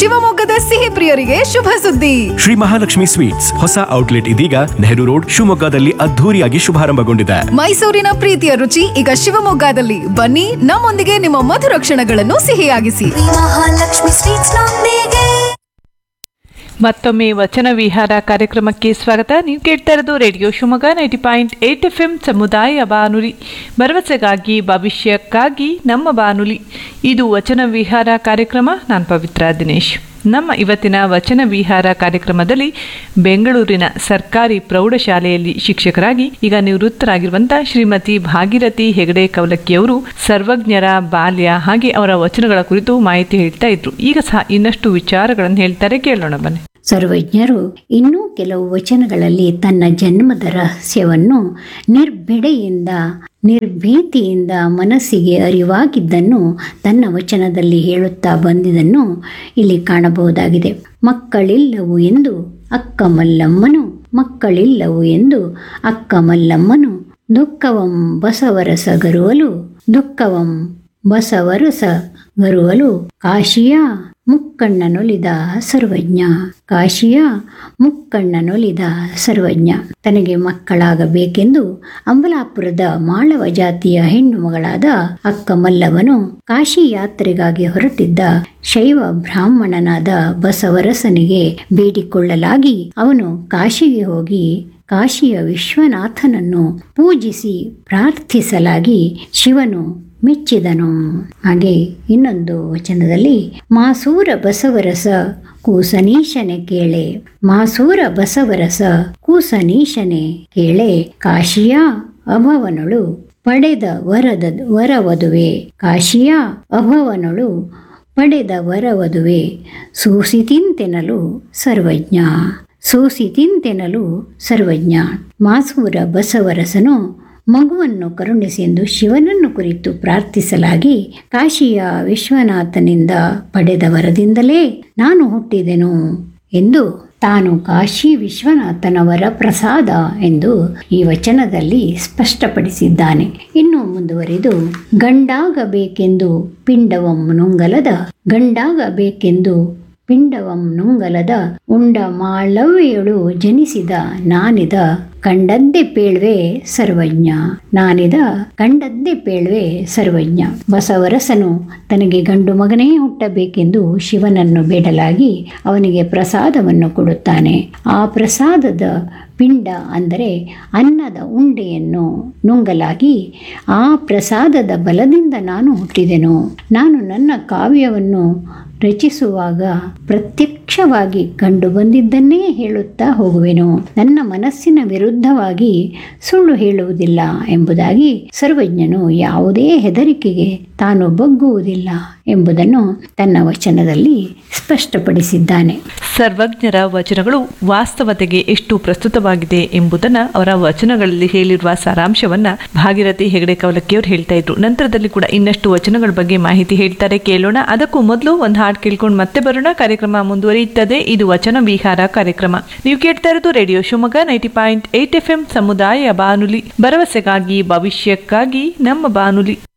ಶಿವಮೊಗ್ಗದ ಸಿಹಿ ಪ್ರಿಯರಿಗೆ ಶುಭ ಸುದ್ದಿ ಶ್ರೀ ಮಹಾಲಕ್ಷ್ಮಿ ಸ್ವೀಟ್ಸ್ ಹೊಸ ಔಟ್ಲೆಟ್ ಇದೀಗ ನೆಹರು ರೋಡ್ ಶಿವಮೊಗ್ಗದಲ್ಲಿ ಅದ್ಧೂರಿಯಾಗಿ ಶುಭಾರಂಭಗೊಂಡಿದೆ ಮೈಸೂರಿನ ಪ್ರೀತಿಯ ರುಚಿ ಈಗ ಶಿವಮೊಗ್ಗದಲ್ಲಿ ಬನ್ನಿ ನಮ್ಮೊಂದಿಗೆ ನಿಮ್ಮ ಮಧುರ ಕ್ಷಣಗಳನ್ನು ಸಿಹಿಯಾಗಿಸಿ ಮಹಾಲಕ್ಷ್ಮಿ ಸ್ವೀಟ್ಸ್ ನೊಂದಿಗೆ ಮತ್ತೊಮ್ಮೆ ವಚನ ವಿಹಾರ ಕಾರ್ಯಕ್ರಮಕ್ಕೆ ಸ್ವಾಗತ ನೀವು ಕೇಳ್ತಾ ಇರೋದು radio Shivamogga ninety point eight F M ಸಮುದಾಯ ಬಾನುಲಿ ಭರವಸೆಗಾಗಿ ಭವಿಷ್ಯಕ್ಕಾಗಿ ನಮ್ಮ ಬಾನುಲಿ ಇದು ವಚನ ವಿಹಾರ ಕಾರ್ಯಕ್ರಮ ನಾನು ಪವಿತ್ರ ದಿನೇಶ್ ನಮ್ಮ ಇವತ್ತಿನ ವಚನ ವಿಹಾರ ಕಾರ್ಯಕ್ರಮದಲ್ಲಿ ಬೆಂಗಳೂರಿನ ಸರ್ಕಾರಿ ಪ್ರೌಢಶಾಲೆಯಲ್ಲಿ ಶಿಕ್ಷಕರಾಗಿ ಈಗ ನಿವೃತ್ತರಾಗಿರುವಂಥ ಶ್ರೀಮತಿ ಭಾಗೀರಥಿ ಹೆಗಡೆ ಕವಲಕ್ಕಿಯವರು ಸರ್ವಜ್ಞರ ಬಾಲ್ಯ ಹಾಗೆ ಅವರ ವಚನಗಳ ಕುರಿತು ಮಾಹಿತಿ ಹೇಳ್ತಾ ಇದ್ರು ಈಗ ಸಹ ಇನ್ನಷ್ಟು ವಿಚಾರಗಳನ್ನು ಹೇಳ್ತಾರೆ ಕೇಳೋಣ ಬನ್ನಿ ಸರ್ವಜ್ಞರು ಇನ್ನೂ ಕೆಲವು ವಚನಗಳಲ್ಲಿ ತನ್ನ ಜನ್ಮದ ರಹಸ್ಯವನ್ನು ನಿರ್ಬಿಡೆಯಿಂದ ನಿರ್ಭೀತಿಯಿಂದ ಮನಸ್ಸಿಗೆ ಅರಿವಾಗಿದ್ದನ್ನು ತನ್ನ ವಚನದಲ್ಲಿ ಹೇಳುತ್ತಾ ಬಂದಿದ್ದನ್ನು ಇಲ್ಲಿ ಕಾಣಬಹುದಾಗಿದೆ ಮಕ್ಕಳಿಲ್ಲವು ಎಂದು ಅಕ್ಕ ಮಲ್ಲಮ್ಮನು ಮಕ್ಕಳಿಲ್ಲವು ಎಂದು ಅಕ್ಕ ಮಲ್ಲಮ್ಮನು ದುಃಖವಂ ಬಸವರಸ ಗರುವಲು ದುಃಖವಂ ಬಸವರಸ ಗರುವಲು ಕಾಶಿಯ ಮುಕ್ಕಣ್ಣನೊಲಿದ ಸರ್ವಜ್ಞ ಕಾಶಿಯ ಮುಕ್ಕಣ್ಣನೊಲಿದ ಸರ್ವಜ್ಞ ತನಗೆ ಮಕ್ಕಳಾಗಬೇಕೆಂದು ಅಂಬಲಾಪುರದ ಮಾಳವ ಜಾತಿಯ ಹೆಣ್ಣು ಮಗಳಾದ ಅಕ್ಕ ಮಲ್ಲವನು ಕಾಶಿ ಯಾತ್ರೆಗಾಗಿ ಹೊರಟಿದ್ದ ಶೈವ ಬ್ರಾಹ್ಮಣನಾದ ಬಸವರಸನಿಗೆ ಬೇಡಿಕೊಳ್ಳಲಾಗಿ ಅವನು ಕಾಶಿಗೆ ಹೋಗಿ ಕಾಶಿಯ ವಿಶ್ವನಾಥನನ್ನು ಪೂಜಿಸಿ ಪ್ರಾರ್ಥಿಸಲಾಗಿ ಶಿವನು ಮೆಚ್ಚಿದನು ಹಾಗೆ ಇನ್ನೊಂದು ವಚನದಲ್ಲಿ ಮಾಸೂರ ಬಸವರಸ ಕೂಸನೀಶನೆ ಕೇಳೆ ಮಾಸೂರ ಬಸವರಸ ಕೂಸನೀಶನೆ ಕೇಳೆ ಕಾಶಿಯ ಅಭವನಳು ಪಡೆದ ವರದ ವರವದುವೆ ಕಾಶಿಯ ಅಭವನಳು ಪಡೆದ ವರವದುವೆ ಸೂಸಿತಿಂತೆನಲು ಸರ್ವಜ್ಞ ಸೂಸಿತಿಂತೆನಲು ಸರ್ವಜ್ಞ ಮಾಸೂರ ಬಸವರಸನು ಮಗುವನ್ನು ಕರುಣಿಸೆಂದು ಶಿವನನ್ನು ಕುರಿತು ಪ್ರಾರ್ಥಿಸಲಾಗಿ ಕಾಶಿಯ ವಿಶ್ವನಾಥನಿಂದ ಪಡೆದ ವರದಿಂದಲೇ ನಾನು ಹುಟ್ಟಿದೆನು ಎಂದು ತಾನು ಕಾಶಿ ವಿಶ್ವನಾಥನವರ ಪ್ರಸಾದ ಎಂದು ಈ ವಚನದಲ್ಲಿ ಸ್ಪಷ್ಟಪಡಿಸಿದ್ದಾನೆ ಇನ್ನು ಮುಂದುವರಿದು ಗಂಡಾಗಬೇಕೆಂದು ಪಿಂಡವಂ ನುಂಗಲದ ಗಂಡಾಗಬೇಕೆಂದು ಪಿಂಡವಂ ನುಂಗಲದ ಉಂಡ ಮಾಳವ್ಯಳು ಜನಿಸಿದ ನಾನಿದ ಕಂಡದ್ದೆ ಪೇಳ್ವೆ ಸರ್ವಜ್ಞ ನಾನಿದ ಕಂಡದ್ದೆ ಪೇಳ್ವೆ ಸರ್ವಜ್ಞ ಬಸವರಸನು ತನಗೆ ಗಂಡು ಮಗನೇ ಹುಟ್ಟಬೇಕೆಂದು ಶಿವನನ್ನು ಬೇಡಲಾಗಿ ಅವನಿಗೆ ಪ್ರಸಾದವನ್ನು ಕೊಡುತ್ತಾನೆ ಆ ಪ್ರಸಾದದ ಪಿಂಡ ಅಂದರೆ ಅನ್ನದ ಉಂಡೆಯನ್ನು ನುಂಗಲಾಗಿ ಆ ಪ್ರಸಾದದ ಬಲದಿಂದ ನಾನು ಹುಟ್ಟಿದೆನು ನಾನು ನನ್ನ ಕಾವ್ಯವನ್ನು ರಚಿಸುವಾಗ ಪ್ರತ್ಯಕ್ಷವಾಗಿ ಕಂಡು ಬಂದಿದ್ದನ್ನೇ ಹೇಳುತ್ತಾ ಹೋಗುವೆನು ನನ್ನ ಮನಸ್ಸಿನ ವಿರುದ್ಧವಾಗಿ ಸುಳ್ಳು ಹೇಳುವುದಿಲ್ಲ ಎಂಬುದಾಗಿ ಸರ್ವಜ್ಞನು ಯಾವುದೇ ಹೆದರಿಕೆಗೆ ತಾನು ಬಗ್ಗುವುದಿಲ್ಲ ಎಂಬುದನ್ನು ತನ್ನ ವಚನದಲ್ಲಿ ಸ್ಪಷ್ಟಪಡಿಸಿದ್ದಾನೆ ಸರ್ವಜ್ಞರ ವಚನಗಳು ವಾಸ್ತವತೆಗೆ ಎಷ್ಟು ಪ್ರಸ್ತುತವಾಗಿದೆ ಎಂಬುದನ್ನು ಅವರ ವಚನಗಳಲ್ಲಿ ಹೇಳಿರುವ ಸಾರಾಂಶವನ್ನ ಭಾಗೀರಥಿ ಹೆಗಡೆ ಕವಲಕ್ಕಿಯವರು ಹೇಳ್ತಾ ಇದ್ರು ನಂತರದಲ್ಲಿ ಕೂಡ ಇನ್ನಷ್ಟು ವಚನಗಳ ಬಗ್ಗೆ ಮಾಹಿತಿ ಹೇಳ್ತಾರೆ ಕೇಳೋಣ ಅದಕ್ಕೂ ಮೊದಲು ಒಂದು ಹಾಡು ಕೇಳ್ಕೊಂಡು ಮತ್ತೆ ಬರೋಣ ಕಾರ್ಯಕ್ರಮ ಮುಂದುವರಿಯುತ್ತದೆ ಇದು ವಚನ ವಿಹಾರ ಕಾರ್ಯಕ್ರಮ ನೀವು ಕೇಳ್ತಾ ಇರೋದು radio Shivamogga ninety point eight F M ಸಮುದಾಯ ಬಾನುಲಿ ಭರವಸೆಗಾಗಿ ಭವಿಷ್ಯಕ್ಕಾಗಿ ನಮ್ಮ ಬಾನುಲಿ